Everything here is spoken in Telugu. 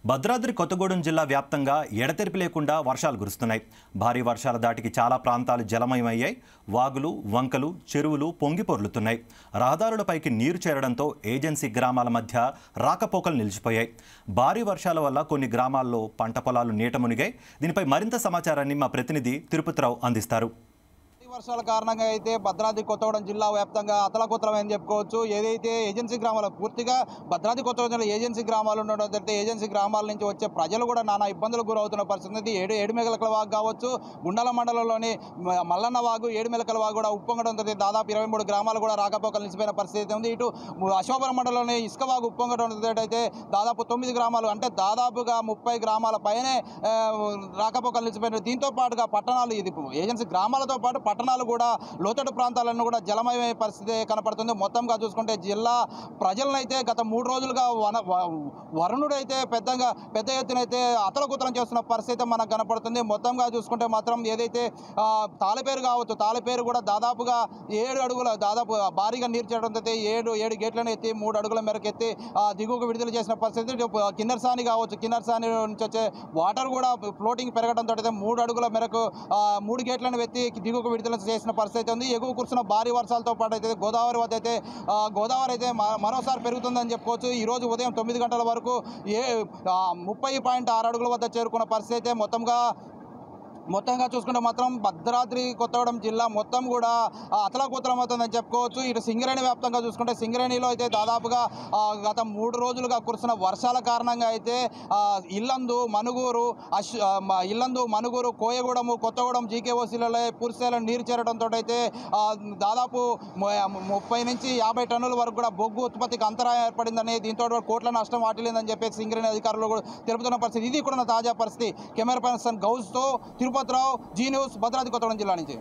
భద్రాద్రి కొత్తగూడెం జిల్లా వ్యాప్తంగా ఎడతెరిపి లేకుండా వర్షాలు కురుస్తున్నాయి భారీ వర్షాల దాటికి చాలా ప్రాంతాలు జలమయమయ్యాయి వాగులు వంకలు చెరువులు పొంగి పొర్లుతున్నాయి రహదారులపైకి నీరు చేరడంతో ఏజెన్సీ గ్రామాల మధ్య రాకపోకలు నిలిచిపోయాయి భారీ వర్షాల వల్ల కొన్ని గ్రామాల్లో పంట పొలాలు నీట మునిగాయి దీనిపై మరింత సమాచారాన్ని మా ప్రతినిధి తిరుపతిరావు అందిస్తారు భారీ వర్షాల కారణంగా అయితే భద్రాద్రి కొత్తగూడెం జిల్లా వ్యాప్తంగా అతలకుతలమని చెప్పుకోవచ్చు ఏదైతే ఏజెన్సీ గ్రామాలు పూర్తిగా భద్రాద్రి కొత్తగూడెం జిల్లా ఏజెన్సీ గ్రామాలు ఉండడం అయితే ఏజెన్సీ గ్రామాల నుంచి వచ్చే ప్రజలు కూడా నానా ఇబ్బందులకు గురవుతున్న పరిస్థితి ఉంది. ఏడు ఏడుమెగలకల వాగు కావచ్చు గుండల మండలంలోని మ- మల్లన్న వాగు ఏడుమెలకల వాగు కూడా ఉప్పొంగడంతో దాదాపు ఇరవై మూడు గ్రామాలు కూడా రాకపోకలు నిలిచిపోయిన పరిస్థితి ఉంది ఇటు అశోభరం మండలంలోని ఇసుక వాగు ఉప్పొంగడం అయితే దాదాపు తొమ్మిది గ్రామాలు అంటే దాదాపుగా ముప్పై గ్రామాల పైనే ఆ, రాకపోకలు నిలిచిపోయినాయి దీంతో పాటుగా పట్టణాలు ఇది ఏజెన్సీ గ్రామాలతో పాటు పట్టణాలు కూడా లోతట్టు ప్రాంతాలను కూడా జలమయమయ్యే పరిస్థితి కనపడుతుంది మొత్తంగా చూసుకుంటే జిల్లా ప్రజలనైతే గత మూడు రోజులుగా వన వ- వరుణుడు అయితే పెద్దగా పెద్ద ఎత్తున అయితే అతలకుతలం చేస్తున్న పరిస్థితి మనకు కనపడుతుంది మొత్తంగా చూసుకుంటే మాత్రం ఏదైతే ఆ, తాళపేరు కావచ్చు తాళపేరు కూడా దాదాపుగా ఏడు అడుగుల దాదాపు భారీగా నీరు చేయడంతో అయితే ఏడు ఏడు గేట్లను ఎత్తి మూడు అడుగుల మేరకు ఎత్తి ఆ, దిగువకు విడుదల చేసిన పరిస్థితి ఇటు కిన్నెరసాని కావచ్చు కిన్నెరసాని నుంచి వచ్చే వాటర్ కూడా ఫ్లోటింగ్ పెరగడంతో అయితే మూడు అడుగుల మేరకు ఆ, మూడు గేట్లను ఎత్తి దిగువకు విడుదల చేసిన పరిస్థితి ఉంది ఎగువ కురుస్తున్న భారీ వర్షాలతో పాటు అయితే గోదావరి వద్ద అయితే ఆ, గోదావరి అయితే మ- మరోసారి పెరుగుతుందని చెప్పుకోవచ్చు ఈ రోజు ఉదయం తొమ్మిది గంటల వరకు ఏ ఆ, ముప్పై పాయింట్ ఆరు అడుగుల వద్ద చేరుకున్న పరిస్థితి అయితే మొత్తంగా మొత్తంగా చూసుకుంటే మాత్రం భద్రాద్రి కొత్తగూడెం జిల్లా మొత్తం కూడా ఆ, అతలాకుతలం అవుతుందని చెప్పుకోవచ్చు ఇటు సింగరేణి వ్యాప్తంగా చూసుకుంటే సింగరేణిలో అయితే దాదాపుగా ఆ, గత మూడు రోజులుగా కురుస్తున్న వర్షాల కారణంగా అయితే ఆ, ఇల్లందు మనుగూరు అశ్ ఆ, మ- ఇల్లందు మనుగూరు కోయగూడెము కొత్తగూడెం జీకేఓసీలలో పూర్తిస్థాయిలో నీరు చేరడంతో అయితే ఆ, దాదాపు ము- ముప్పై నుంచి యాభై టన్నుల వరకు కూడా బొగ్గు ఉత్పత్తికి అంతరాయం ఏర్పడిందని దీంతో కోట్ల నష్టం వాటిల్లిందని చెప్పి సింగరేణి అధికారులు కూడా తెలుపుతున్న పరిస్థితి ఇది కూడా నా తాజా పరిస్థితి కెమెరా పర్సన్ గౌజ్తో తిరుపతిరావు జీ న్యూస్ భద్రాద్రి కొత్తగూడెం జిల్లా నుంచి